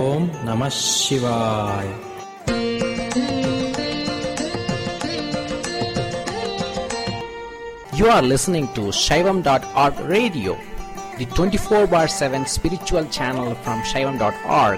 ஓம் நம சிவாய் You are listening to Shaivam.org radio, the 24 bar 7 spiritual channel from Shaivam.org.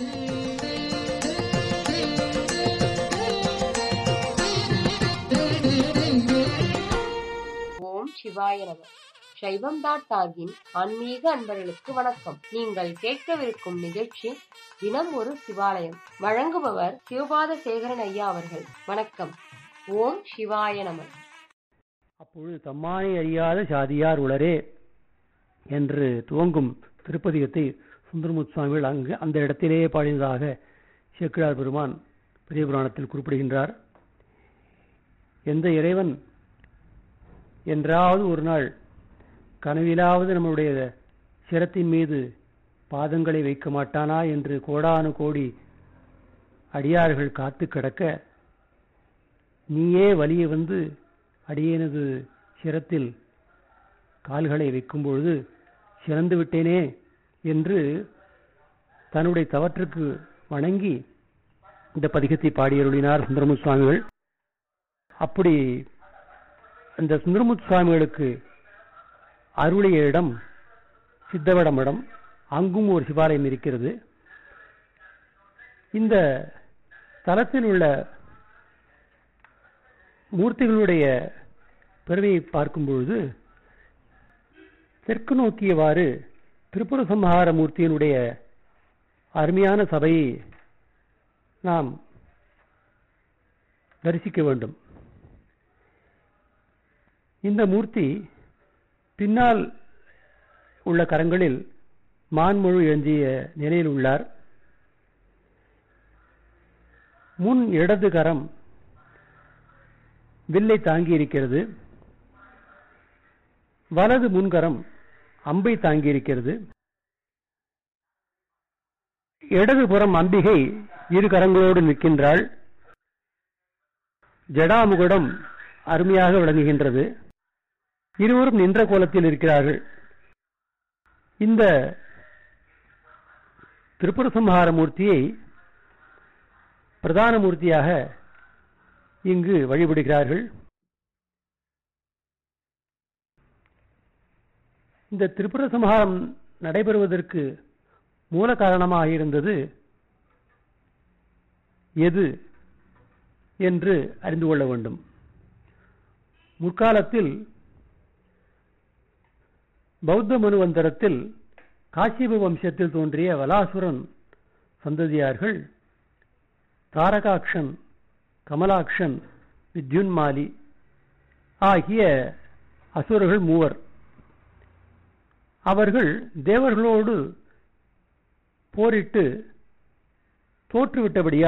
ஓம் சிவாய நம சைவம் டாட் டாகின் ஆன்மீக அன்பர்களுக்கு வணக்கம் நீங்கள் கேட்கவிருக்கும் நிகழ்ச்சி தினம் ஒரு சிவாலயம் வழங்குபவர் சிவபாத சேகரன் ஐயா அவர்கள் வணக்கம் ஓம் சிவாய நம அப்பொழுது தம்மானை அறியாத சாதியார் உளரே என்று துவங்கும் திருப்பதிகத்தை சுந்தரமுத் சுவாமிகள் அங்கு அந்த இடத்திலேயே பாடினதாக சேக்கிழார் பெருமான் பெரிய புராணத்தில் குறிப்பிடுகின்றார் எந்த இறைவன் என்றாவது ஒரு நாள் கனவிலாவது நம்முடைய சிரத்தின் மீது பாதங்களை வைக்க மாட்டானா என்று கோடானு கோடி அடியார்கள் காத்து கிடக்க நீயே வலிய வந்து அடியேனது சிரத்தில் கால்களை வைக்கும் பொழுது சிறந்து விட்டேனே என்று தன்னுடைய தவற்றுக்கு வணங்கி இந்த பதிகத்தை பாடியருளினார் சுந்தரமுத் சுவாமிகள் அப்படி அந்த சுந்தரமுத் சுவாமிகளுக்கு அருளிய இடம் சித்தவட மடம் அங்கும் ஒரு சிவாலயம் இருக்கிறது இந்த தலத்தில் உள்ள மூர்த்திகளுடைய பெருமையை பார்க்கும் பொழுது தெற்கு நோக்கியவாறு திரிபுர சம்ஹார மூர்த்தியினுடைய அருமையான சபையை நாம் தரிசிக்க வேண்டும் இந்த மூர்த்தி பின்னால் உள்ள கரங்களில் மான்முழு ஏந்திய நிலையில் உள்ளார் முன் இடது கரம் வில்லை தாங்கி இருக்கிறது வலது முன்கரம் அம்பை தாங்கி இருக்கிறது இடதுபுறம் அம்பிகை இரு கரங்களோடு நிற்கின்றாள் ஜடாமுகுடம் அருமையாக விளங்குகின்றது இருவரும் நின்ற கோலத்தில் இருக்கிறார்கள் இந்த திரிபுர சம்ஹார மூர்த்தியை பிரதான மூர்த்தியாக இங்கு வழிபடுகிறார்கள் இந்த திரிபுர சம்ஹாரம் நடைபெறுவதற்கு மூல காரணமாக இருந்தது எது என்று அறிந்து கொள்ள வேண்டும் முற்காலத்தில் பௌத்த மனுவந்தரத்தில் காசிப வம்சத்தில் தோன்றிய வலாசுரன் சந்ததியார்கள் தாரகாக்ஷன் கமலாக்ஷன் வித்யுன்மாலி ஆகிய அசுரர்கள் மூவர் அவர்கள் தேவர்களோடு போரிட்டு தோற்றுவிட்டபடியால்